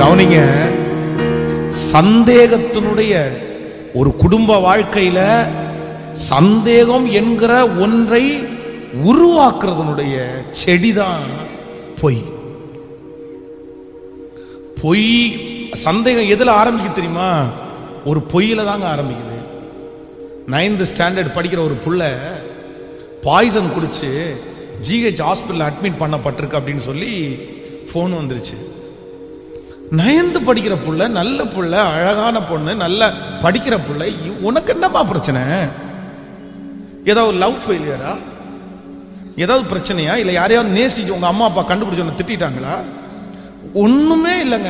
கவனிங்க சந்தேகத்தினுடைய ஒரு குடும்ப வாழ்க்கையில சந்தேகம் என்கிற ஒன்றை உருவாக்குறதனுடைய செடிதான் பொய் பொய் சந்தேகம் எதுல ஆரம்பிக்குது தெரியுமா ஒரு பொய்யில தாங்க ஆரம்பிக்குது நைன்த் ஸ்டாண்டர்ட் படிக்கிற ஒரு புள்ள பாய்சன் குடிச்சு ஜிஹெச் ஹாஸ்பிட்டல் அட்மிட் பண்ணப்பட்டிருக்கு அப்படின்னு சொல்லி ஃபோன் வந்துருச்சு நயந்து படிக்கிற புள்ள நல்ல புள்ள அழகான பொண்ணு நல்ல படிக்கிற புள்ள இ- உனக்கு என்னம்மா பிரச்சனை ஏதாவது லவ் ஃபெயிலியரா ஏதாவது பிரச்சனையா இல்லை யாரையாவது நேசிச்சு உங்க அம்மா அப்பா கண்டுபிடிச்சு உன்னை திட்டாங்களா ஒண்ணுமே இல்லைங்க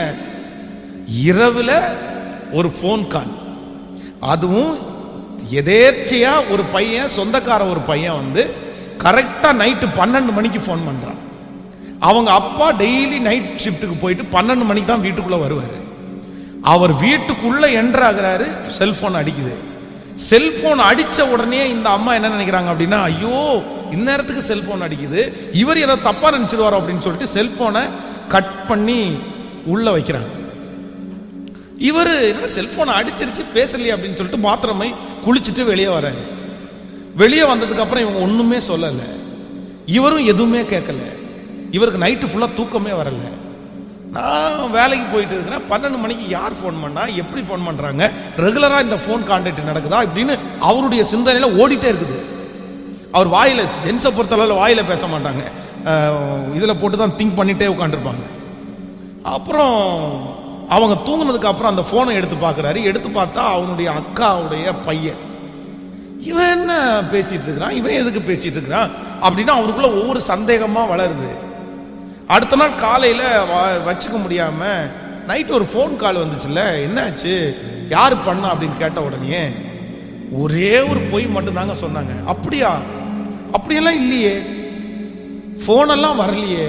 இரவுல ஒரு ஃபோன் கால் அதுவும் எதேர்ச்சையா ஒரு பையன் சொந்தக்கார ஒரு பையன் வந்து கரெக்டா நைட்டு பன்னெண்டு மணிக்கு ஃபோன் பண்றான் அவங்க அப்பா டெய்லி நைட் ஷிஃப்ட்டுக்கு போயிட்டு பன்னெண்டு மணிக்கு தான் வீட்டுக்குள்ள வருவாரு அவர் வீட்டுக்குள்ள என்டர் ஆகுறாரு செல்போன் அடிக்குது செல்போன் அடிச்ச உடனே இந்த அம்மா என்ன நினைக்கிறாங்க அப்படின்னா ஐயோ இந்நேரத்துக்கு செல்போன் அடிக்குது இவர் ஏதோ தப்பா நினைச்சிருவாரோ அப்படின்னு சொல்லிட்டு செல்போனை கட் பண்ணி உள்ள வைக்கிறாங்க இவர் என்ன செல்போனை அடிச்சிருச்சு பேசலையே அப்படின்னு சொல்லிட்டு பாத்ரூமை குளிச்சுட்டு வெளியே வராரு வெளியே வந்ததுக்கு அப்புறம் இவங்க ஒண்ணுமே சொல்லல இவரும் எதுவுமே கேட்கல இவருக்கு நைட்டு ஃபுல்லா தூக்கமே வரல நான் வேலைக்கு போயிட்டு இருக்கிறேன் பன்னெண்டு மணிக்கு யார் ஃபோன் பண்ணா எப்படி ஃபோன் பண்றாங்க ரெகுலரா இந்த ஃபோன் கான்டாக்ட் நடக்குதா இப்படின்னு அவருடைய சிந்தனையில ஓடிட்டே இருக்குது அவர் வாயில ஜென்ஸை பொறுத்தளவில் வாயில பேச மாட்டாங்க அஹ், இதுல போட்டு தான் திங்க் பண்ணிட்டே உட்காந்துருப்பாங்க அப்புறம் அவங்க தூங்குனதுக்கு அப்புறம் அந்த போனை எடுத்து பார்க்கறாரு எடுத்து பார்த்தா அவனுடைய அக்காவுடைய பையன் இவன் என்ன பேசிட்டு இருக்கிறான் இவன் எதுக்கு பேசிட்டு இருக்கிறான் அப்படின்னா அவனுக்குள்ள ஒவ்வொரு சந்தேகமா வளருது அடுத்த நாள் காலையில வ- வச்சுக்க முடியாம நைட் ஒரு ஃபோன் கால் வந்துச்சுல்ல என்னாச்சு யாரு பண்ணா அப்படின்னு கேட்ட உடனே ஒரே ஒரு பொய் மட்டும் தாங்க சொன்னாங்க அப்படியா அப்படியெல்லாம் இல்லையே போன் எல்லாம் வரலையே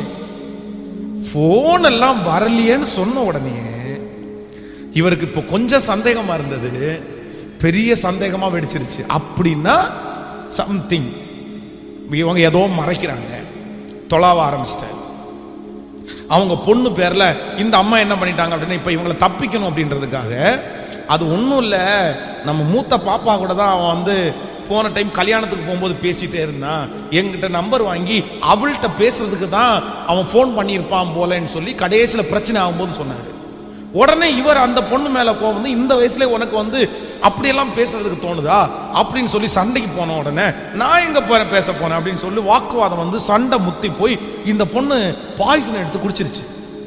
போன் எல்லாம் வரலையேன்னு சொன்ன உடனே இவருக்கு இப்போ கொஞ்சம் சந்தேகமா இருந்தது பெரிய சந்தேகமா வெடிச்சிருச்சு அப்படின்னா சம்திங் இவங்க ஏதோ மறைக்கிறாங்க தொலாவ ஆரம்பிச்சிட்டாரு அவங்க பொண்ணு பேர்ல இந்த அம்மா என்ன பண்ணிட்டாங்க அப்படின்னா இப்ப இவங்களை தப்பிக்கணும் அப்படின்றதுக்காக அது ஒண்ணும் இல்ல நம்ம மூத்த பாப்பா கூட தான் அவன் வந்து போன டைம் கல்யாணத்துக்கு போகும்போது பேசிட்டே இருந்தான் என்கிட்ட நம்பர் வாங்கி அவள்கிட்ட பேசுறதுக்கு தான் அவன் ஃபோன் பண்ணியிருப்பான் போலன்னு சொல்லி கடைசியில பிரச்சனை ஆகும்போது சொன்னாரு உடனே இவர் அந்த பொண்ணு மேல கோவம் வந்து இந்த வயசுல உனக்கு வந்து அப்படியெல்லாம் பேசுறதுக்கு தோணுதா அப்படின்னு சொல்லி சண்டைக்கு போன உடனே நான் எங்க போறேன் பேச போனேன் அப்படின்னு சொல்லி வாக்குவாதம் வந்து சண்டை முத்தி போய் இந்த பொண்ணு பாய்சன் எடுத்து குடிச்சிருச்சு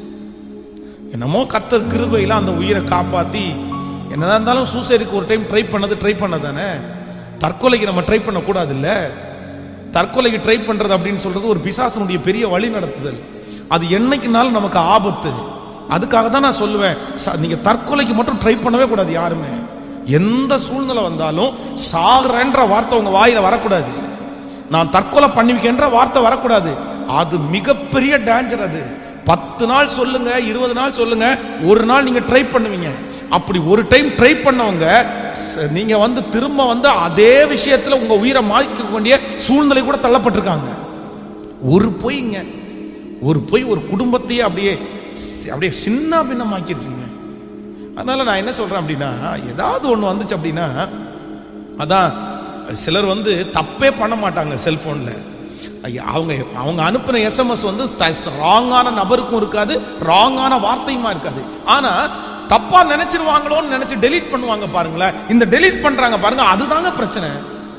என்னமோ கத்தர் கிருபையில அந்த உயிரை காப்பாத்தி என்னதான் இருந்தாலும் சூசைடுக்கு ஒரு டைம் ட்ரை பண்ணது ட்ரை பண்ணதானே தற்கொலைக்கு நம்ம ட்ரை பண்ண கூடாது இல்ல தற்கொலைக்கு ட்ரை பண்றது அப்படின்னு சொல்றது ஒரு பிசாசனுடைய பெரிய வழி நடத்துதல் அது என்னைக்குனாலும் நமக்கு ஆபத்து அதுக்காக தான் நான் சொல்லுவேன் ச- நீங்க தற்கொலைக்கு மட்டும் ட்ரை பண்ணவே கூடாது யாருமே எந்த சூழ்நிலை வந்தாலும் சாகுறேன்ற வார்த்தை உங்க வாயில வரக்கூடாது நான் தற்கொலை பண்ணிவிக்கின்ற வார்த்தை வரக்கூடாது அது மிகப்பெரிய டேஞ்சர் அது பத்து நாள் சொல்லுங்க இருபது நாள் சொல்லுங்க ஒரு நாள் நீங்க ட்ரை பண்ணுவீங்க அப்படி ஒரு டைம் ட்ரை பண்ணவங்க ச- நீங்க வந்து திரும்ப வந்து அதே விஷயத்துல உங்க உயிரை மாய்க்க வேண்டிய சூழ்நிலை கூட தள்ளப்பட்டிருக்காங்க ஒரு பொய்ங்க ஒரு பொய் ஒரு குடும்பத்தையே அப்படியே சி- அப்படியே சின்ன பின்னமாக்கிருச்சுங்க அதனால நான் என்ன சொல்றேன் அப்படின்னா ஏதாவது ஒண்ணு வந்துச்சு அப்படின்னா அதான் சிலர் வந்து தப்பே பண்ண மாட்டாங்க செல்போன்ல ஐயா, அவங்க அவங்க அனுப்பின எஸ்எம்எஸ் வந்து ராங்கான நபருக்கும் இருக்காது ராங்கான வார்த்தையுமா இருக்காது ஆனா தப்பா நினைச்சிருவாங்களோன்னு நினைச்சு டெலீட் பண்ணுவாங்க பாருங்களேன் இந்த டெலீட் பண்றாங்க பாருங்க அதுதாங்க பிரச்சனை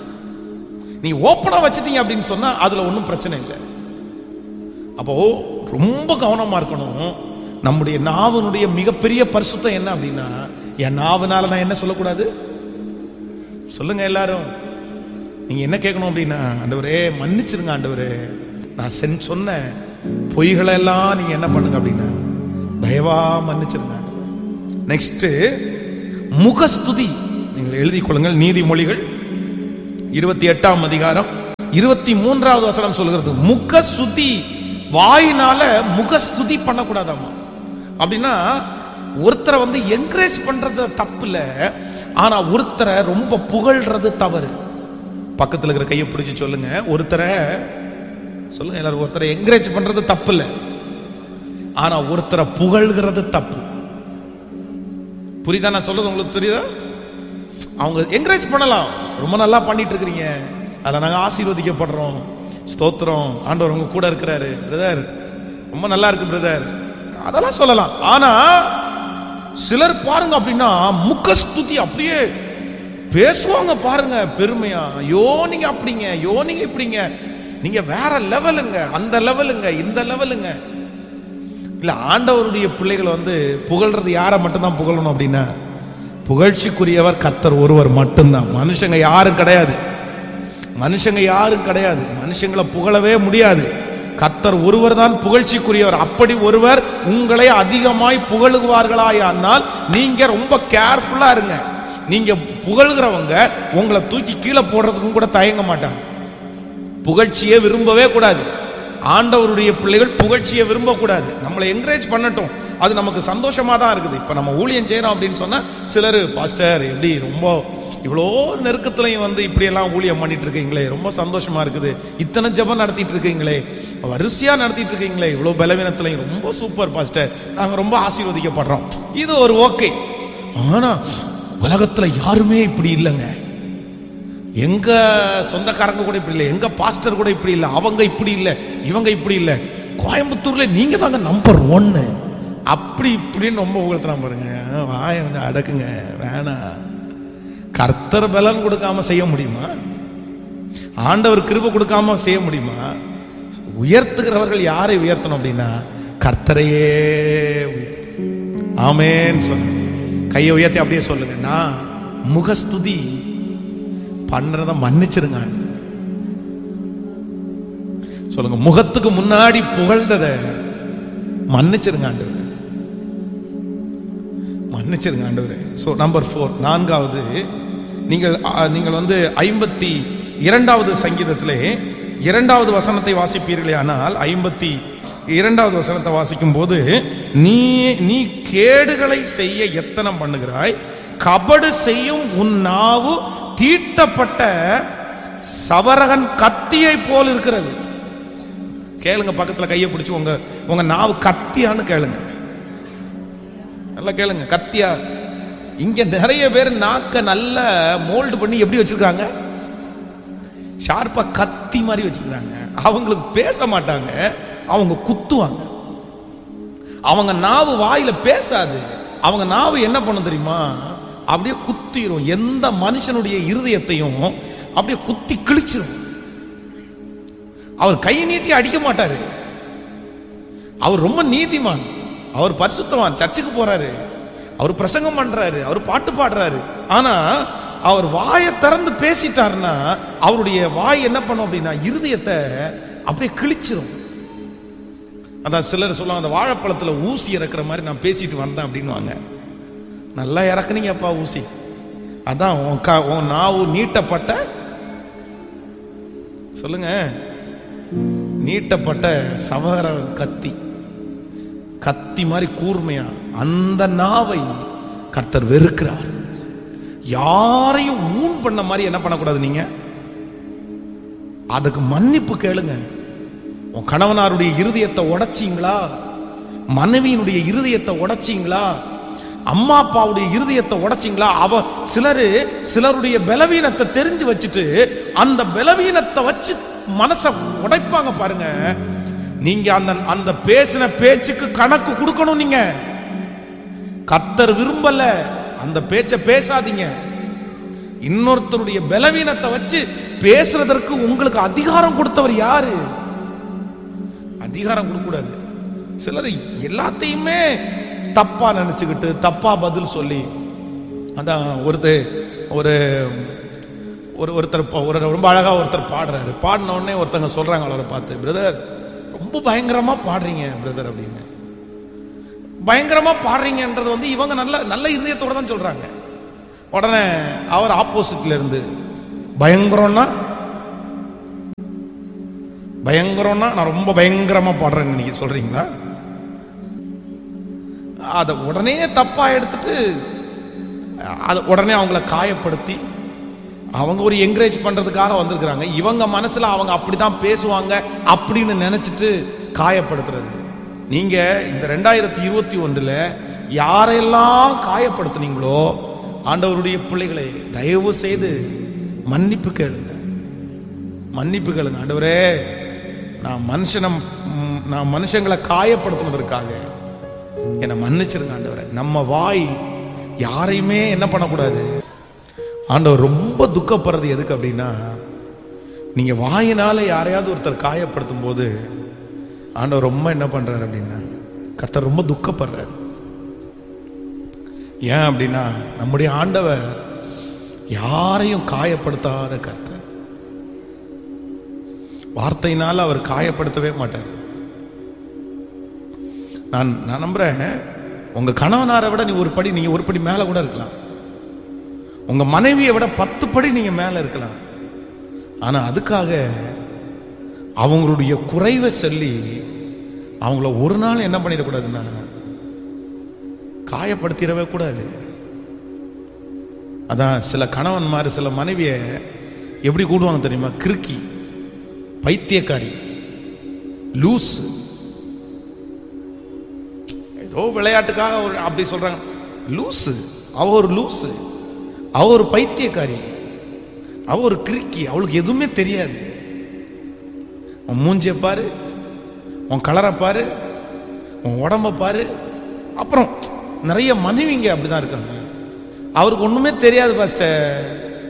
நீ ஓப்பனா வச்சிட்டீங்க அப்படின்னு சொன்னா அதுல ஒன்றும் பிரச்சனை இல்லை அப்போ ரொம்ப கவனமா இருக்கணும் நம்முடைய நாவனுடைய மிகப்பெரிய பரிசுத்தம் என்ன அப்படின்னா என் நாவனால நான் என்ன சொல்லக்கூடாது சொல்லுங்க எல்லாரும் நீங்க என்ன கேட்கணும் அப்படின்னா ஆண்டவரே மன்னிச்சிருங்க ஆண்டவரே நான் சென் சொன்ன பொய்களை எல்லாம் நீங்க என்ன பண்ணுங்க அப்படின்னா தயவா மன்னிச்சிருங்க நெக்ஸ்ட் முகஸ்துதி நீங்கள் எழுதிக் கொள்ளுங்கள் நீதிமொழிகள் இருபத்தி எட்டாம் அதிகாரம் இருபத்தி மூன்றாவது வசனம் சொல்கிறது முக சுத்தி வாயினால முகஸ்துதி பண்ணக்கூடாதாமா அப்படின்னா ஒருத்தரை வந்து என்கரேஜ் பண்றது தப்பு இல்ல ஆனா ஒருத்தரை ரொம்ப புகழ்றது தவறு பக்கத்துல இருக்கிற கையை பிடிச்சு சொல்லுங்க ஒருத்தரை சொல்லுங்க எல்லாரும் ஒருத்தரை என்கரேஜ் பண்றது தப்பு இல்ல ஆனா ஒருத்தரை புகழ்கிறது தப்பு புரியுதா நான் சொல்றது உங்களுக்கு தெரியுதா அவங்க என்கரேஜ் பண்ணலாம் ரொம்ப நல்லா பண்ணிட்டு இருக்கிறீங்க அதில் நாங்கள் ஆசீர்வதிக்கப்படுறோம் ஸ்தோத்திரம் ஆண்டவர் உங்க கூட இருக்கிறாரு பிரதர் ரொம்ப நல்லா இருக்கு பிரதர் அதெல்லாம் சொல்லலாம் ஆனா சிலர் பாருங்க அப்படின்னா முக்கஸ்துதி அப்படியே பேசுவாங்க பாருங்க பெருமையா ஐயோ நீங்க அப்படிங்க ஐயோ நீங்க இப்படிங்க நீங்க வேற லெவலுங்க அந்த லெவலுங்க இந்த லெவலுங்க இல்ல ஆண்டவருடைய பிள்ளைகளை வந்து புகழ்றது யாரை மட்டும்தான் புகழணும் அப்படின்னா புகழ்ச்சிக்குரியவர் கத்தர் ஒருவர் மட்டும்தான் மனுஷங்க யாரும் கிடையாது மனுஷங்க யாரும் கிடையாது மனுஷங்களை புகழவே முடியாது கத்தர் ஒருவர் தான் புகழ்ச்சிக்குரியவர் அப்படி ஒருவர் உங்களை அதிகமாய் புகழுவார்களாயானால் நீங்க ரொம்ப கேர்ஃபுல்லா இருங்க நீங்க புகழ்கிறவங்க உங்களை தூக்கி கீழே போடுறதுக்கும் கூட தயங்க மாட்டாங்க புகழ்ச்சியை விரும்பவே கூடாது ஆண்டவருடைய பிள்ளைகள் புகழ்ச்சியை விரும்பக்கூடாது நம்மளை என்கரேஜ் பண்ணட்டும் அது நமக்கு சந்தோஷமா தான் இருக்குது இப்போ நம்ம ஊழியம் செய்யறோம் அப்படின்னு சொன்னா சிலர் பாஸ்டர் எப்படி ரொம்ப இவ்வளோ நெருக்கத்துலையும் வந்து இப்படியெல்லாம் ஊழியம் பண்ணிட்டு இருக்கீங்களே ரொம்ப சந்தோஷமா இருக்குது இத்தனை ஜெபம் நடத்திட்டு இருக்கீங்களே வரிசையா நடத்திட்டு இருக்கீங்களே இவ்வளோ பலவீனத்துலையும் ரொம்ப சூப்பர் பாஸ்டர் நாங்க ரொம்ப ஆசீர்வதிக்கப்படுறோம் இது ஒரு ஓகே ஆனா உலகத்துல யாருமே இப்படி இல்லைங்க எங்க சொந்தக்காரங்க கூட இப்படி இல்லை எங்க பாஸ்டர் கூட இப்படி இல்லை அவங்க இப்படி இல்லை இவங்க இப்படி இல்லை கோயம்புத்தூர்ல நீங்க தாங்க நம்பர் ஒன்னு அப்படி இப்படின்னு ரொம்ப உகழ்த்தலாம் பாருங்க வாய கொஞ்சம் அடக்குங்க வேணாம் கர்த்தர் பலன் கொடுக்காம செய்ய முடியுமா ஆண்டவர் கிருபை கொடுக்காம செய்ய முடியுமா உயர்த்துகிறவர்கள் யாரை உயர்த்தணும் அப்படின்னா கர்த்தரையே உயர்த்து ஆமேன்னு சொல்லுங்க கையை உயர்த்தி அப்படியே சொல்லுங்க நான் முகஸ்துதி பண்றத மன்னிச்சிருங்க சொல்லுங்க முகத்துக்கு முன்னாடி புகழ்ந்தத மன்னிச்சிருங்க ஆண்டவர் மன்னிச்சிருங்க ஆண்டவரே ஸோ நம்பர் ஃபோர் நான்காவது நீங்கள் ஆ, நீங்கள் வந்து ஐம்பத்தி இரண்டாவது சங்கீதத்திலே இரண்டாவது வசனத்தை வாசிப்பீர்களே ஆனால் ஐம்பத்தி இரண்டாவது வசனத்தை வாசிக்கும் போது நீ நீ கேடுகளை செய்ய எத்தனம் பண்ணுகிறாய் கபடு செய்யும் உன் நாவு தீட்டப்பட்ட சவரகன் கத்தியை போல் இருக்கிறது கேளுங்க பக்கத்துல கையை பிடிச்சு உங்க உங்க நாவு கத்தியான்னு கேளுங்க நல்லா கேளுங்க கத்தியா இங்க நிறைய பேர் நாக்க நல்ல மோல்டு பண்ணி எப்படி வச்சிருக்காங்க ஷார்ப்பா கத்தி மாதிரி வச்சிருக்காங்க அவங்களுக்கு பேச மாட்டாங்க அவங்க குத்துவாங்க அவங்க நாவு வாயில பேசாது அவங்க நாவு என்ன பண்ணும் தெரியுமா அப்படியே குத்திரும் எந்த மனுஷனுடைய இருதயத்தையும் அப்படியே குத்தி கிழிச்சிரும் அவர் கை நீட்டி அடிக்க மாட்டாரு அவர் ரொம்ப நீதிமான் அவர் பரிசுத்தவான் சர்ச்சுக்கு போறாரு அவர் பிரசங்கம் பண்றாரு அவர் பாட்டு பாடுறாரு ஆனா அவர் வாயை திறந்து பேசிட்டாருன்னா அவருடைய வாய் என்ன பண்ணும் அப்படின்னா இருதயத்தை அப்படியே கிழிச்சிரும் அதான் சிலர் சொல்லுவாங்க அந்த வாழைப்பழத்துல ஊசி இறக்குற மாதிரி நான் பேசிட்டு வந்தேன் அப்படின்னுவாங்க நல்லா இறக்குனீங்கப்பா ஊசி அதான் உன் கா உன் நாவு நீட்டப்பட்ட சொல்லுங்க நீட்டப்பட்ட சவர கத்தி கத்தி மாதிரி கூர்மையா அந்த நாவை கர்த்தர் வெறுக்கிறார் யாரையும் ஊன் பண்ண மாதிரி என்ன பண்ணக்கூடாது நீங்க அதுக்கு மன்னிப்பு கேளுங்க உன் கணவனாருடைய இருதயத்தை உடைச்சீங்களா மனைவியினுடைய இருதயத்தை உடைச்சீங்களா அம்மா அப்பாவுடைய இருதயத்தை உடைச்சிங்களா அவ சிலரு சிலருடைய பலவீனத்தை தெரிஞ்சு வச்சுட்டு அந்த பலவீனத்தை வச்சு மனசை உடைப்பாங்க பாருங்க நீங்க அந்த அந்த பேசின பேச்சுக்கு கணக்கு கொடுக்கணும் நீங்க கர்த்தர் விரும்பல அந்த பேச்ச பேசாதீங்க இன்னொருத்தருடைய பலவீனத்தை வச்சு பேசுறதற்கு உங்களுக்கு அதிகாரம் கொடுத்தவர் யாரு அதிகாரம் கொடுக்கக்கூடாது சிலர் எல்லாத்தையுமே தப்பா நினைச்சுக்கிட்டு தப்பா பதில் சொல்லி அதான் ஒருத்தர் ஒரு ஒரு ஒருத்தர் பா- ஒரு ரொம்ப அழகா ஒருத்தர் பாடுறாரு பாடின உடனே ஒருத்தங்க சொல்றாங்க அவரை பார்த்து பிரதர் ரொம்ப பயங்கரமா பாடுறீங்க பிரதர் அப்படின்னு பயங்கரமா பாடுறீங்கன்றது வந்து இவங்க நல்ல நல்ல இதயத்தோட தான் சொல்றாங்க உடனே அவர் ஆப்போசிட்ல இருந்து பயங்கரம்னா பயங்கரம்னா நான் ரொம்ப பயங்கரமா பாடுறேன்னு நீங்க சொல்றீங்களா அதை உடனே தப்பா எடுத்துட்டு அதை உடனே அவங்கள காயப்படுத்தி அவங்க ஒரு என்கரேஜ் பண்றதுக்காக வந்திருக்கிறாங்க இவங்க மனசுல அவங்க அப்படிதான் பேசுவாங்க அப்படின்னு நினைச்சிட்டு காயப்படுத்துறது நீங்க இந்த ரெண்டாயிரத்தி இருபத்தி ஒன்றுல யாரெல்லாம் காயப்படுத்துனீங்களோ ஆண்டவருடைய பிள்ளைகளை தயவு செய்து மன்னிப்பு கேளுங்க மன்னிப்பு கேளுங்க ஆண்டவரே நான் மனுஷனை ம், நான் மனுஷங்களை காயப்படுத்துனதற்காக என்னை மன்னிச்சிருங்க ஆண்டவரே நம்ம வாய் யாரையுமே என்ன பண்ணக்கூடாது ஆண்டவர் ரொம்ப துக்கப்படுறது எதுக்கு அப்படின்னா நீங்க வாயினால யாரையாவது ஒருத்தர் காயப்படுத்தும் போது ஆண்டவர் ரொம்ப என்ன பண்றாரு அப்படின்னா கர்த்தர் ரொம்ப துக்கப்படுறாரு ஏன் அப்படின்னா நம்முடைய ஆண்டவர் யாரையும் காயப்படுத்தாத கர்த்தர் வார்த்தையினால அவர் காயப்படுத்தவே மாட்டார் நான் நான் நம்புறேன் உங்க கணவனாரை விட நீ ஒரு படி நீங்க ஒரு படி மேல கூட இருக்கலாம் உங்க மனைவியை விட பத்து படி நீங்க மேல இருக்கலாம் ஆனா அதுக்காக அவங்களுடைய குறைவை சொல்லி அவங்கள ஒரு நாள் என்ன பண்ணிடக்கூடாதுன்னா காயப்படுத்திடவே கூடாது அதான் சில கணவன் மாதிரி சில மனைவியை எப்படி கூடுவாங்க தெரியுமா கிறுக்கி பைத்தியக்காரி லூஸ் ஏதோ விளையாட்டுக்காக ஒரு அப்படி சொல்றாங்க லூசு அவ ஒரு லூசு அவ ஒரு பைத்தியக்காரி அவ ஒரு கிறுக்கி அவளுக்கு எதுவுமே தெரியாது உன் மூஞ்சிய பாரு உன் கலரை பாரு உன் உடம்ப பாரு அப்புறம் நிறைய மனைவிங்க அப்படிதான் இருக்காங்க அவருக்கு ஒண்ணுமே தெரியாது பாஸ்டர்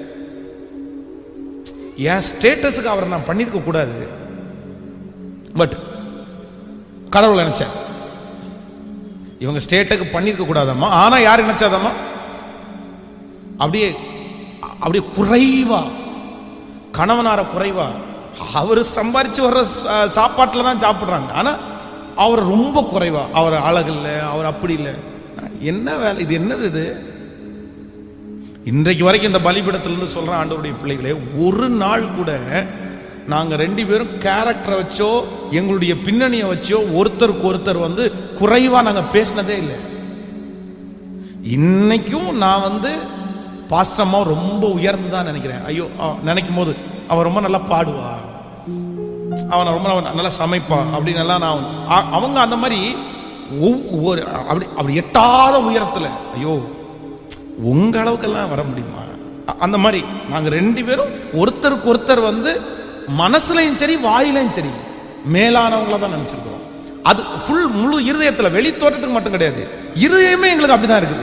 என் ஸ்டேட்டஸுக்கு அவரை நான் பண்ணிருக்க கூடாது பட் கடவுள் நினைச்சேன் இவங்க ஸ்டேட்டுக்கு பண்ணிருக்க கூடாதாம்மா ஆனா யார் நினைச்சாதாம்மா அப்படியே அப்படியே குறைவா கணவனார குறைவா அவர் சம்பாரிச்சு வர்ற சா- சாப்பாட்டுல தான் சாப்பிடுறாங்க ஆனா அவர் ரொம்ப குறைவா அவர் அழகு இல்லை அவர் அப்படி இல்லை என்ன வேலை இது என்னது இது இன்றைக்கு வரைக்கும் இந்த பலிபீடத்திலிருந்து சொல்றேன் ஆண்டவருடைய பிள்ளைகளே ஒரு நாள் கூட நாங்க ரெண்டு பேரும் கேரக்டரை வச்சோ எங்களுடைய பின்னணியை வச்சோ ஒருத்தருக்கு ஒருத்தர் வந்து குறைவா நாங்க பேசினதே இல்லை இன்னைக்கும் நான் வந்து பாஸ்டம்மா ரொம்ப உயர்ந்து தான் நினைக்கிறேன் ஐயோ அவ- நினைக்கும் போது அவ ரொம்ப நல்லா பாடுவா அவனை ரொம்ப நல்லா- நல்லா சமைப்பா அப்படின்னு எல்லாம் நான் அ- அவங்க அந்த மாதிரி ஒவ்வொரு அப்படி அப்படி எட்டாத உயரத்துல ஐயோ உங்க அளவுக்கெல்லாம் வர முடியுமா அ- அந்த மாதிரி நாங்க ரெண்டு பேரும் ஒருத்தருக்கு ஒருத்தர் வந்து மனசுலயும் சரி வாயிலையும் சரி மேலானவங்கள தான் நினைச்சிருக்கிறோம் அது ஃபுல் முழு இருதயத்துல வெளி தோற்றத்துக்கு மட்டும் கிடையாது இருதயமே எங்களுக்கு அப்படிதான் இருக்குது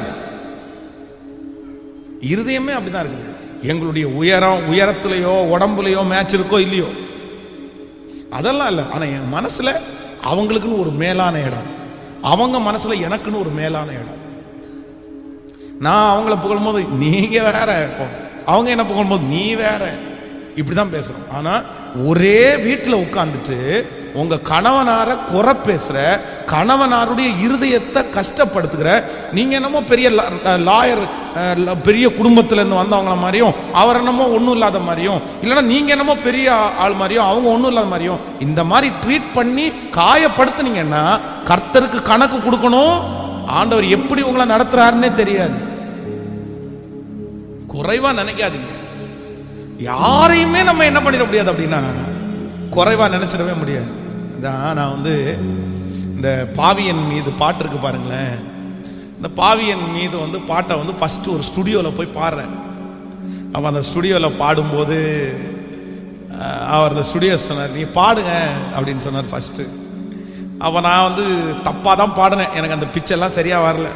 இருதயமே அப்படிதான் இருக்குது எங்களுடைய உயரம் உயரத்திலேயோ உடம்புலையோ மேட்ச் இருக்கோ இல்லையோ அதெல்லாம் இல்லை ஆனா என் மனசுல அவங்களுக்குன்னு ஒரு மேலான இடம் அவங்க மனசுல எனக்குன்னு ஒரு மேலான இடம் நான் அவங்கள புகழும்போது நீங்க வேற அவங்க என்ன புகழும்போது நீ வேற இப்படிதான் பேசுறோம் ஆனா ஒரே வீட்டில் உட்கார்ந்துட்டு உங்க கணவனார குறை பேசுற கணவனாருடைய இருதயத்தை கஷ்டப்படுத்துகிற நீங்க என்னமோ பெரிய லாயர் பெரிய குடும்பத்துல இருந்து வந்தவங்கள மாதிரியும் அவர் என்னமோ ஒன்றும் இல்லாத மாதிரியும் இல்லைன்னா நீங்க என்னமோ பெரிய ஆள் மாதிரியும் அவங்க ஒன்றும் இல்லாத மாதிரியும் இந்த மாதிரி ட்ரீட் பண்ணி காயப்படுத்துனீங்கன்னா கர்த்தருக்கு கணக்கு கொடுக்கணும் ஆண்டவர் எப்படி உங்களை நடத்துறாருன்னே தெரியாது குறைவா நினைக்காதீங்க யாரையுமே நம்ம என்ன பண்ணிட முடியாது அப்படின்னா குறைவா நினைச்சிடவே முடியாது இதான் நான் வந்து இந்த பாவியன் மீது பாட்டு இருக்கு பாருங்களேன் இந்த பாவியன் மீது வந்து பாட்டை வந்து ஃபர்ஸ்ட் ஒரு ஸ்டுடியோவில் போய் பாடுறேன் அப்போ அந்த ஸ்டுடியோவில் பாடும்போது அஹ், அவர் அந்த ஸ்டுடியோ சொன்னார் நீ பாடுங்க அப்படின்னு சொன்னார் ஃபர்ஸ்ட் அப்போ நான் வந்து தப்பாக தான் பாடினேன் எனக்கு அந்த பிச்செல்லாம் சரியாக வரல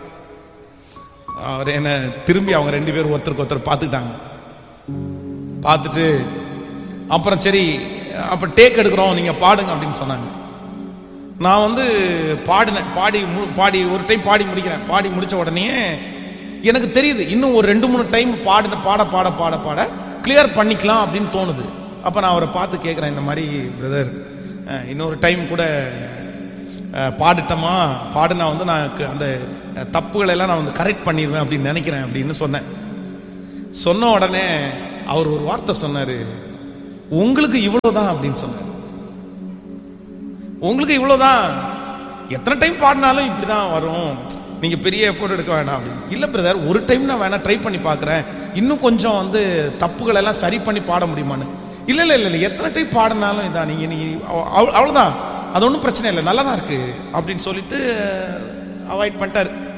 அவர் என்ன திரும்பி அவங்க ரெண்டு பேரும் ஒருத்தருக்கு ஒருத்தர் பார்த்துக்கிட்டாங்க பார்த்துட்டு அப்புறம் சரி அப்போ டேக் எடுக்கிறோம் நீங்கள் பாடுங்க அப்படின்னு சொன்னாங்க நான் வந்து பாடினேன் பாடி மு- பாடி ஒரு டைம் பாடி முடிக்கிறேன் பாடி முடிச்ச உடனே எனக்கு தெரியுது இன்னும் ஒரு ரெண்டு மூணு டைம் பாடின பாட பாட பாட பாட கிளியர் பண்ணிக்கலாம் அப்படின்னு தோணுது அப்போ நான் அவரை பார்த்து கேட்குறேன் இந்த மாதிரி பிரதர் இன்னொரு டைம் கூட அஹ், பாடிட்டோமா பாடுனா வந்து நான் க- அந்த அஹ், தப்புகளை எல்லாம் நான் வந்து கரெக்ட் பண்ணிடுவேன் அப்படின்னு நினைக்கிறேன் அப்படின்னு சொன்னேன் சொன்ன உடனே அவர் ஒரு வார்த்தை சொன்னாரு உங்களுக்கு இவ்வளவுதான் அப்படின்னு சொன்னார் உங்களுக்கு இவ்வளவுதான் எத்தனை டைம் பாடினாலும் இப்படிதான் வரும் நீங்க பெரிய எஃபோர்ட் எடுக்க வேணாம் அப்படின்னு இல்ல பிரதர் ஒரு டைம் நான் வேணா ட்ரை பண்ணி பார்க்கறேன் இன்னும் கொஞ்சம் வந்து தப்புகள் எல்லாம் சரி பண்ணி பாட முடியுமான்னு இல்ல இல்ல இல்ல இல்ல எத்தனை டைம் பாடினாலும் இதான் நீங்க நீ அவ- அவ- அவ்வளவுதான் அது ஒன்றும் பிரச்சனை இல்லை நல்லா தான் இருக்கு அப்படின்னு சொல்லிட்டு அவாய்ட் பண்ணிட்டாரு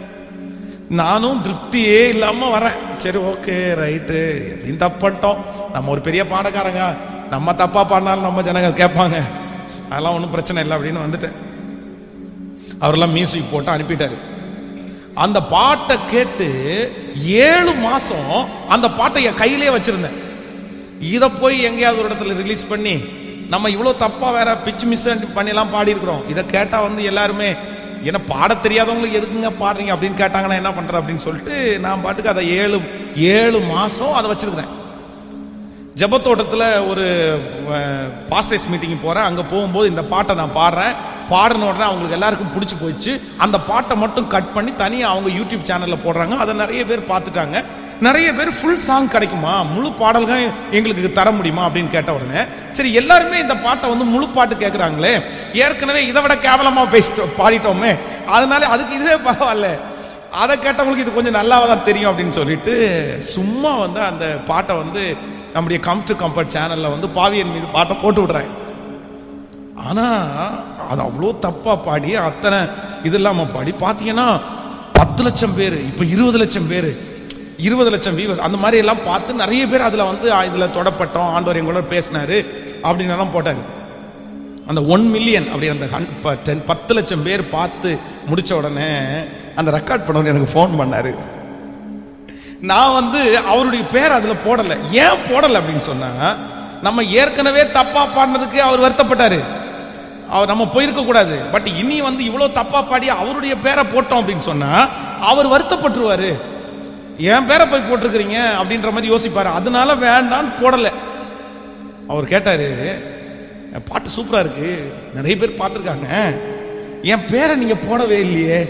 நானும் திருப்தியே இல்லாம வரேன் சரி ஓகே ரைட்டு எப்படின்னு தப்பு பண்ணிட்டோம் நம்ம ஒரு பெரிய பாடக்காரங்க நம்ம தப்பா பாடினாலும் நம்ம ஜனங்கள் கேட்பாங்க அதெல்லாம் ஒன்றும் பிரச்சனை இல்லை அப்படின்னு வந்துட்டேன் அவரெல்லாம் மியூசிக் போட்டு அனுப்பிட்டாரு அந்த பாட்டை கேட்டு ஏழு மாசம் அந்த பாட்டை என் கையிலே வச்சிருந்தேன் இதை போய் எங்கேயாவது ஒரு இடத்துல ரிலீஸ் பண்ணி நம்ம இவ்வளோ தப்பா வேற பிச்சு மிஸ் பண்ணிலாம் பாடி இருக்கிறோம் இதை கேட்டா வந்து எல்லாருமே என்ன பாட தெரியாதவங்களுக்கு எதுக்குங்க பாடுறீங்க அப்படின்னு கேட்டாங்கன்னா என்ன பண்றது அப்படின்னு சொல்லிட்டு நான் பாட்டுக்கு அதை ஏழு ஏழு மாசம் அதை வச்சிருக்கிறேன் ஜெபத்தோட்டத்தில் ஒரு பாஸ்டர்ஸ் மீட்டிங் போகிறேன் அங்கே போகும்போது இந்த பாட்டை நான் பாடுறேன் பாடின உடனே அவங்களுக்கு எல்லாருக்கும் பிடிச்சி போயிடுச்சு அந்த பாட்டை மட்டும் கட் பண்ணி தனியாக அவங்க யூடியூப் சேனலில் போடுறாங்க அதை நிறைய பேர் பார்த்துட்டாங்க நிறைய பேர் ஃபுல் சாங் கிடைக்குமா முழு பாடல்கள் எங்களுக்கு தர முடியுமா அப்படின்னு கேட்ட உடனே சரி எல்லாருமே இந்த பாட்டை வந்து முழு பாட்டு கேட்குறாங்களே ஏற்கனவே இதை விட கேவலமாக பேசிட்டோம் பாடிட்டோமே அதனால அதுக்கு இதுவே பரவாயில்ல அதை கேட்டவங்களுக்கு இது கொஞ்சம் நல்லாவா தான் தெரியும் அப்படின்னு சொல்லிட்டு சும்மா வந்து அந்த பாட்டை வந்து நம்முடைய கம் டு கம்ஃபர்ட் சேனல்ல வந்து பாவியன் மீது பாட்டை போட்டு விடுறேன் ஆனா அது அவ்வளோ தப்பா பாடி அத்தனை இது இல்லாம பாடி பார்த்தீங்கன்னா பத்து லட்சம் பேர் இப்போ இருபது லட்சம் பேர் இருபது லட்சம் வியூவர்ஸ் அந்த மாதிரி எல்லாம் பார்த்து நிறைய பேர் அதுல வந்து "ஆ, இதுல தொடப்பட்டோம் ஆண்டவர் எங்களோட பேசினாரு அப்படின்னு எல்லாம் போட்டாரு அந்த ஒன் மில்லியன் அப்படி அந்த hun- ப- ten- பத்து லட்சம் பேர் பார்த்து முடிச்ச உடனே அந்த ரெக்கார்ட் பண்ணவர் எனக்கு ஃபோன் பண்ணாரு நான் வந்து அவருடைய பேர் அதுல போடல ஏன் போடல அப்படின்னு சொன்னா நம்ம ஏற்கனவே தப்பா பாடினதுக்கு அவர் வருத்தப்பட்டாரு அவர் நம்ம போயிருக்க கூடாது பட் இனி வந்து இவ்வளவு தப்பா பாடி அவருடைய பேரை போட்டோம் அப்படின்னு சொன்னா அவர் வருத்தப்பட்டுருவாரு என் பேரை போய் போட்டிருக்கிறீங்க அப்படின்ற மாதிரி யோசிப்பாரு அதனால வேண்டான்னு போடல அவர் கேட்டாரு "என் பாட்டு சூப்பரா இருக்கு நிறைய பேர் பார்த்துருக்காங்க என் பேரை நீங்க போடவே இல்லையே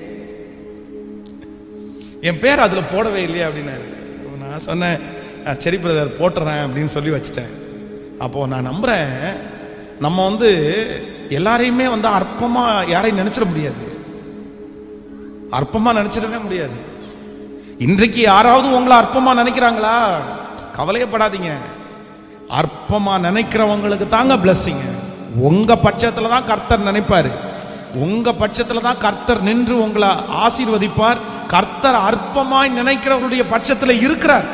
என் பேர் அதுல போடவே இல்லையே அப்படின்னாரு நான் சொன்னேன் "அஹ், சரி பிரதர் போட்டுறேன் அப்படின்னு சொல்லி வச்சுட்டேன் அப்போ நான் நம்புறேன் நம்ம வந்து எல்லாரையுமே வந்து அற்பமா யாரையும் நினைச்சிட முடியாது அற்பமா நினைச்சிடவே முடியாது இன்றைக்கு யாராவது உங்களை அற்பமா நினைக்கிறாங்களா கவலையப்படாதீங்க அற்பமா நினைக்கிறவங்களுக்கு தாங்க பிளஸ்ஸிங்க உங்க பட்சத்துல தான் கர்த்தர் நினைப்பாரு உங்க பட்சத்துல தான் கர்த்தர் நின்று உங்களை ஆசீர்வதிப்பார் கர்த்தர் அற்பமாய் நினைக்கிறவர்களுடைய பட்சத்துல இருக்கிறார்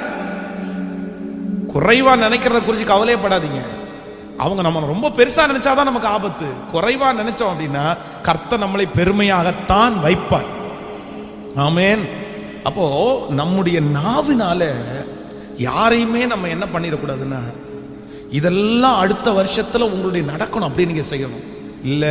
குறைவா நினைக்கிறத குறித்து கவலையப்படாதீங்க அவங்க நம்ம ரொம்ப பெருசா நினைச்சாதான் நமக்கு ஆபத்து குறைவா நினைச்சோம் அப்படின்னா கர்த்தர் நம்மளை பெருமையாகத்தான் வைப்பார் ஆமென் அப்போ நம்முடைய நாவினால யாரையுமே நம்ம என்ன பண்ணிடக்கூடாதுன்னா இதெல்லாம் அடுத்த வருஷத்துல உங்களுடைய நடக்கணும் அப்படின்னு நீங்க செய்யணும் இல்ல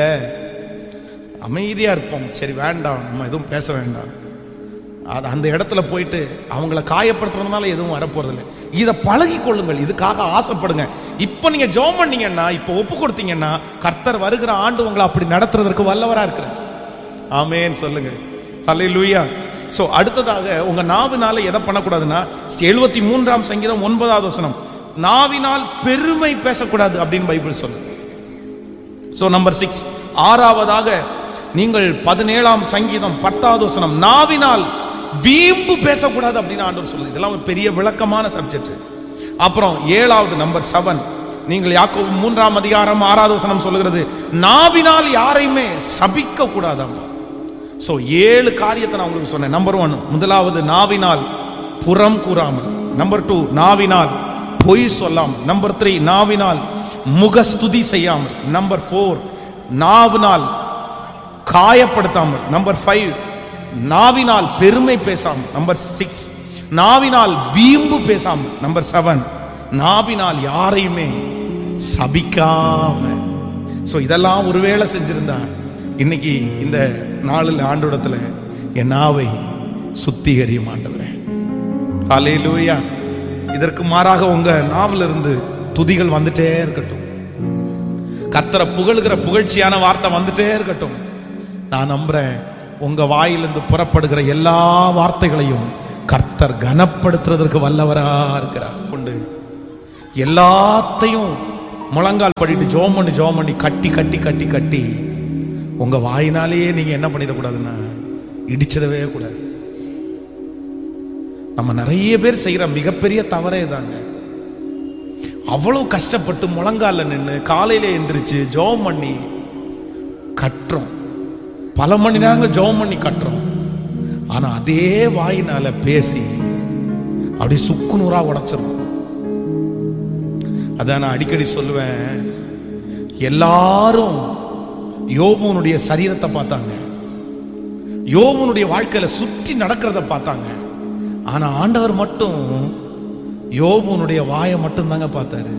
அமைதியா இருப்போம் சரி வேண்டாம் நம்ம எதுவும் பேச வேண்டாம் அது அந்த இடத்துல போயிட்டு அவங்கள காயப்படுத்துறதுனால எதுவும் வரப்போறதில்லை இதை பழகி கொள்ளுங்கள் இதுக்காக ஆசைப்படுங்க இப்போ நீங்க ஜெபம் பண்ணீங்கன்னா இப்போ ஒப்பு கொடுத்தீங்கன்னா கர்த்தர் வருகிற ஆண்டு உங்களை அப்படி நடத்துறதற்கு வல்லவரா இருக்கிறார் ஆமேன்னு சொல்லுங்க ஹalleluya சோ அடுத்ததாக உங்க நாவினால எதை பண்ணக்கூடாதுன்னா எழுபத்தி மூன்றாம் சங்கீதம் ஒன்பதாவது வசனம் நாவினால் பெருமை பேசக்கூடாது அப்படின்னு பைபிள் சொல்லுது சோ நம்பர் சிக்ஸ் ஆறாவதாக நீங்கள் பதினேழாம் சங்கீதம் பத்தாவது வசனம் நாவினால் வீம்பு பேசக்கூடாது அப்படின்னு ஆண்டவர் சொல்லுது இதெல்லாம் ஒரு பெரிய விளக்கமான சப்ஜெக்ட் அப்புறம் ஏழாவது நம்பர் செவன் நீங்கள் யாக்கோபு மூன்றாம் அதிகாரம் ஆறாவது வசனம் சொல்லுகிறது நாவினால் யாரையுமே சபிக்க கூடாதாம் சோ ஏழு காரியத்தை நான் உங்களுக்கு சொன்னேன் நம்பர் ஒன் முதலாவது நாவினால் புறம் கூறாமல் நம்பர் டூ நாவினால் பொய் சொல்லாமல் நம்பர் த்ரீ நாவினால் முகஸ்துதி செய்யாமல் நம்பர் ஃபோர் நாவினால் காயப்படுத்தாமல் நம்பர் ஃபைவ் நாவினால் பெருமை பேசாமல் நம்பர் சிக்ஸ் நாவினால் வீம்பு பேசாமல் நம்பர் செவன் நாவினால் யாரையுமே சபிக்காம சோ இதெல்லாம் ஒருவேளை செஞ்சிருந்தா இன்னைக்கு இந்த நாளில் ஆண்டோடத்துல என் நாவை சுத்திகரியும் ஆண்டவரே ஹalleluya இதற்கு மாறாக உங்க நாவிலிருந்து இருந்து துதிகள் வந்துட்டே இருக்கட்டும் கர்த்தரை புகழுகிற புகழ்ச்சியான வார்த்தை வந்துட்டே இருக்கட்டும் நான் நம்புறேன் உங்க வாயிலிருந்து புறப்படுகிற எல்லா வார்த்தைகளையும் கர்த்தர் கனப்படுத்துறதற்கு வல்லவரா இருக்கிறார் உண்டு எல்லாத்தையும் முழங்கால் படிட்டு ஜோம் பண்ணி ஜோம் பண்ணி கட்டி கட்டி கட்டி கட்டி உங்க வாயினாலேயே நீங்க என்ன பண்ணிடக்கூடாதுன்னா இடிச்சிடவே கூடாது நம்ம நிறைய பேர் செய்யற மிகப்பெரிய தவறே தாங்க அவ்வளவு கஷ்டப்பட்டு முழங்கால நின்று காலையில எந்திரிச்சு ஜெபம் பண்ணி கட்டுறோம் பல மணி நேரங்கள் ஜெபம் பண்ணி கட்டுறோம் ஆனா அதே வாயினால பேசி அப்படியே சுக்கு நூறா உடைச்சிரும் அதான் நான் அடிக்கடி சொல்லுவேன் எல்லாரும் யோபுனுடைய சரீரத்தை பார்த்தாங்க யோபுனுடைய வாழ்க்கையில சுற்றி நடக்கிறத பார்த்தாங்க ஆனா ஆண்டவர் மட்டும் யோபுனுடைய வாயை மட்டும் தாங்க பார்த்தாரு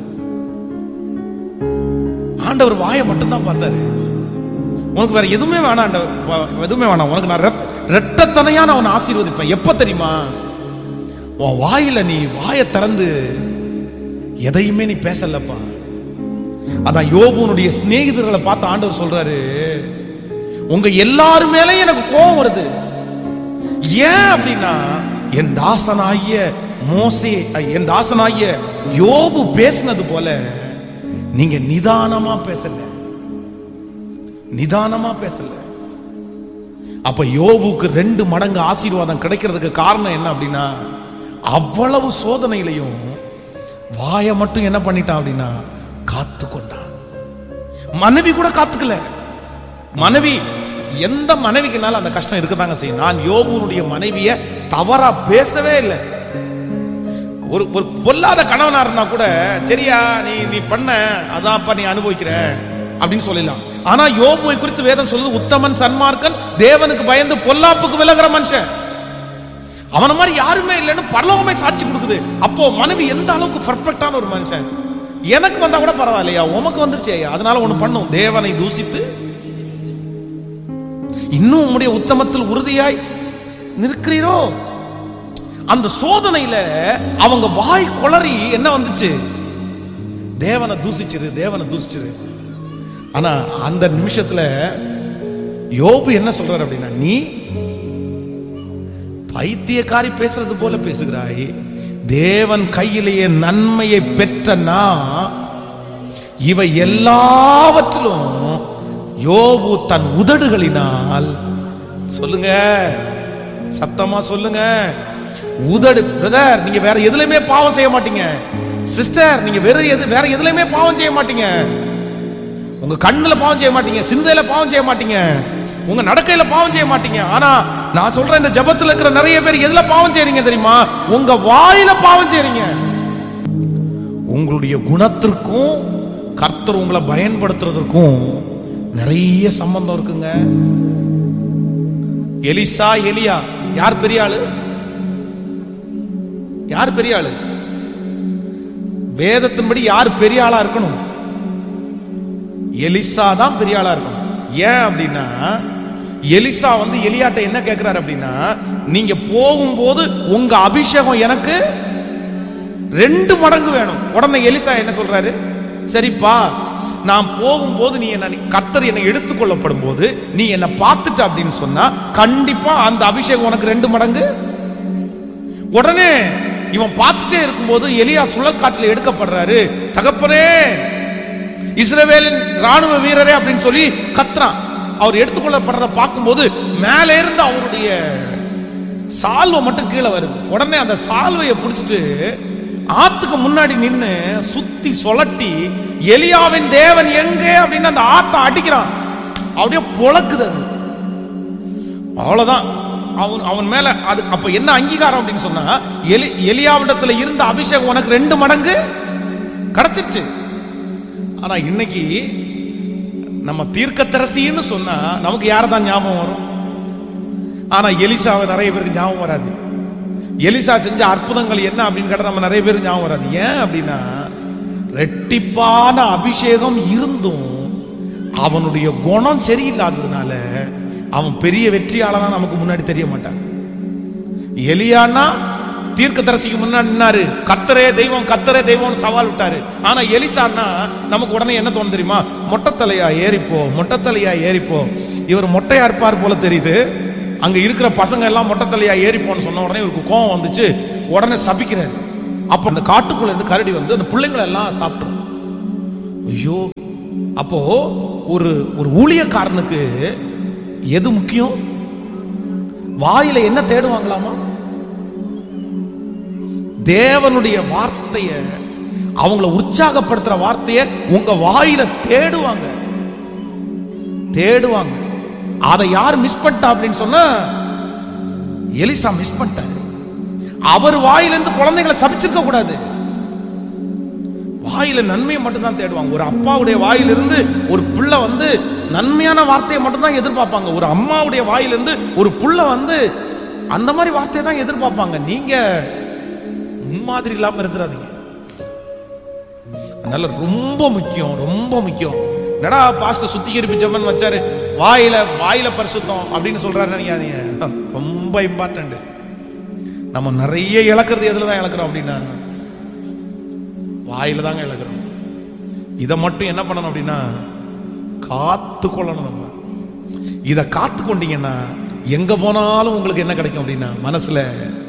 ஆண்டவர் வாயை மட்டும் தான் பார்த்தாரு உனக்கு வேற எதுவுமே வேணாம் ஆண்டவர். ப- எதுவுமே வேணாம் உனக்கு நான் ரெட்- ரெட்டத்தனையா நான் உன்னை ஆசீர்வதிப்பேன் எப்ப தெரியுமா உன் வாயில நீ வாயை திறந்து எதையுமே நீ பேசலப்பா அதான் யோபுனுடைய சிநேகிதர்களை பார்த்து ஆண்டவர் சொல்றாரு உங்க எல்லாரு மேலயும் எனக்கு கோபம் வருது ஏன் அப்படின்னா என் தாசனாகிய மோசே அஹ், என் தாசனாகிய யோபு பேசினது போல நீங்க நிதானமா பேசல நிதானமா பேசல அப்ப யோபுக்கு ரெண்டு மடங்கு ஆசீர்வாதம் கிடைக்கிறதுக்கு காரணம் என்ன அப்படின்னா அவ்வளவு சோதனையிலையும் வாயை மட்டும் என்ன பண்ணிட்டான் அப்படின்னா காத்து கொண்டான் மனைவி கூட காத்துக்கல மனைவி எந்த மனைவிக்குனாலும் அந்த கஷ்டம் இருக்கதாங்க செய்யும் நான் யோபுனுடைய மனைவிய தவறா பேசவே இல்லை ஒரு ஒரு பொல்லாத கணவனா இருந்தா கூட சரியா நீ நீ பண்ண அதான்ப்பா நீ அனுபவிக்கிற அப்படின்னு சொல்லலாம் ஆனா யோபுவை குறித்து வேதம் சொல்லுது உத்தமன் சன்மார்க்கன் தேவனுக்கு பயந்து பொல்லாப்புக்கு விலகுற மனுஷன் அவன மாதிரி யாருமே இல்லைன்னு பரலோகமே சாட்சி கொடுக்குது அப்போ மனைவி எந்த அளவுக்கு பர்ஃபெக்டான ஒரு மனுஷன் எனக்கு வந்தா கூட பரவாயில்லையா உமக்கு வந்துருச்சு ஐயா அதனால ஒண்ணு பண்ணும் தேவனை தூசித்து இன்னும் உம்முடைய உத்தமத்தில் உறுதியாய் நிற்கிறீரோ அந்த சோதனையில அவங்க வாய் குளறி என்ன வந்துச்சு தேவனை தூசிச்சிரு தேவனை தூசிச்சிரு ஆனா அந்த நிமிஷத்துல யோபு என்ன சொல்றாரு அப்படின்னா நீ பைத்தியக்காரி பேசுறது போல பேசுகிறாய் தேவன் கையிலேயே நன்மையை பெற்றனா இவை எல்லாவற்றிலும் யோபு தன் உதடுகளினால் சொல்லுங்க சத்தமா சொல்லுங்க உதடு பிரதர் நீங்க வேற எதுலயுமே பாவம் செய்ய மாட்டீங்க சிஸ்டர் நீங்க வேற எது வேற எதுலயுமே பாவம் செய்ய மாட்டீங்க உங்க கண்ணுல பாவம் செய்ய மாட்டீங்க சிந்தையில பாவம் செய்ய மாட்டீங்க உங்க நடக்கையில பாவம் செய்ய மாட்டீங்க ஆனா நான் சொல்றேன் இந்த ஜெபத்துல இருக்கிற நிறைய பேர் எதுல பாவம் செய்றீங்க தெரியுமா உங்க வாயில பாவம் செய்றீங்க உங்களுடைய குணத்திற்கும் கர்த்தர் உங்களை பயன்படுத்துறதுக்கும் நிறைய சம்பந்தம் இருக்குங்க எலிசா எலியா யார் பெரிய ஆளு யார் பெரிய ஆளு வேதத்தின்படி யார் பெரிய ஆளா இருக்கணும் எலிசா தான் பெரிய ஆளா இருக்கணும் ஏன் அப்படின்னா எலிசா வந்து எலியாட்ட என்ன கேட்கிறாரு அப்படின்னா நீங்க போகும்போது உங்க அபிஷேகம் எனக்கு ரெண்டு மடங்கு வேணும் உடனே எலிசா என்ன சொல்றாரு சரிப்பா நான் போகும்போது நீ என்ன கர்த்தர் என்னை எடுத்துக்கொள்ளப்படும் போது நீ என்னை பார்த்துட்ட அப்படின்னு சொன்னா கண்டிப்பா அந்த அபிஷேகம் உனக்கு ரெண்டு மடங்கு உடனே இவன் பார்த்துட்டே இருக்கும்போது எலியா சுழற்காற்றில் எடுக்கப்படுறாரு தகப்பனே இஸ்ரவேலின் ராணுவ வீரரே அப்படின்னு சொல்லி கத்துறான் அவர் எடுத்துக்கொள்ளப்படுறத பார்க்கும்போது மேலே இருந்து அவருடைய சால்வை மட்டும் கீழே வருது உடனே அந்த சால்வையை பிடிச்சிட்டு ஆத்துக்கு முன்னாடி நின்னு சுத்தி சொலட்டி எலியாவின் தேவன் எங்கே அப்படின்னு அந்த ஆத்தை அடிக்கிறான் அப்படியே புழக்குது அது அவ்வளவுதான் அவன் அவன் மேல அது அப்ப என்ன அங்கீகாரம் அப்படின்னு சொன்னா எலி எலியாவிடத்துல இருந்த அபிஷேகம் உனக்கு ரெண்டு மடங்கு கிடைச்சிருச்சு ஆனா இன்னைக்கு நம்ம தீர்க்கதரிசின்னு சொன்னா நமக்கு யாரை தான் ஞாபகம் வரும் ஆனா எலிசாவை நிறைய பேருக்கு ஞாபகம் வராது எலிசா செஞ்ச அற்புதங்கள் என்ன அப்படின்னு கேட்டா நம்ம நிறைய பேருக்கு ஞாபகம் வராது ஏன் அப்படின்னா ரெட்டிப்பான அபிஷேகம் இருந்தும் அவனுடைய குணம் சரியில்லாததுனால அவன் பெரிய வெற்றியாளனா நமக்கு முன்னாடி தெரிய மாட்டான் எலியானா தீர்க்கதரிசிக்கு முன்னாடி நின்னாரு கத்தரே தெய்வம் கத்தரே தெய்வம்னு சவால் விட்டாரு ஆனா எலிசான்னா நமக்கு உடனே என்ன தோணும் தெரியுமா மொட்டைத்தலையா ஏறிப்போ மொட்டைத்தலையா ஏறிப்போ இவர் மொட்டையா இருப்பார் போல தெரியுது அங்க இருக்கிற பசங்க எல்லாம் மொட்டைத்தலையா ஏறிப்போன்னு சொன்ன உடனே இவருக்கு கோவம் வந்துச்சு உடனே சபிக்கிறாரு அப்ப அந்த காட்டுக்குள்ள இருந்து கரடி வந்து அந்த பிள்ளைங்களை எல்லாம் சாப்பிட்டுரும் ஐயோ அப்போ ஒரு ஒரு ஊழியக்காரனுக்கு எது முக்கியம் வாயில என்ன தேடுவாங்களாமா தேவனுடைய வார்த்தைய அவங்கள உற்சாகப்படுத்துற வார்த்தைய உங்க வாயில தேடுவாங்க தேடுவாங்க அதை யார் மிஸ் பண்ணிட்டா அப்படின்னு சொன்னா எலிசா மிஸ் பண்ணிட்டாரு அவர் வாயிலிருந்து குழந்தைகளை சபிச்சிருக்க கூடாது வாயில நன்மையை மட்டும் தான் தேடுவாங்க ஒரு அப்பாவுடைய வாயிலிருந்து ஒரு பிள்ளை வந்து நன்மையான வார்த்தையை மட்டும் தான் எதிர்பார்ப்பாங்க ஒரு அம்மாவுடைய வாயிலிருந்து ஒரு புள்ள வந்து அந்த மாதிரி வார்த்தையை தான் எதிர்பார்ப்பாங்க நீங்க முன்மாதிரி இல்லாம இருந்துடாதீங்க அதனால ரொம்ப முக்கியம் ரொம்ப முக்கியம் என்னடா பாஸ்டர் சுத்திகரிப்பு ஜெபம் வச்சாரு வாயில வாயில பரிசுத்தம் அப்படின்னு சொல்றாரு நினைக்காதீங்க ரொம்ப இம்பார்ட்டன்ட் நம்ம நிறைய இழக்கிறது எதுல தான் இழக்கிறோம் அப்படின்னா வாயில தாங்க இழக்கிறோம் இதை மட்டும் என்ன பண்ணணும் அப்படின்னா காத்து கொள்ளணும் நம்ம இதை காத்து கொண்டீங்கன்னா எங்க போனாலும் உங்களுக்கு என்ன கிடைக்கும் அப்படின்னா மனசுல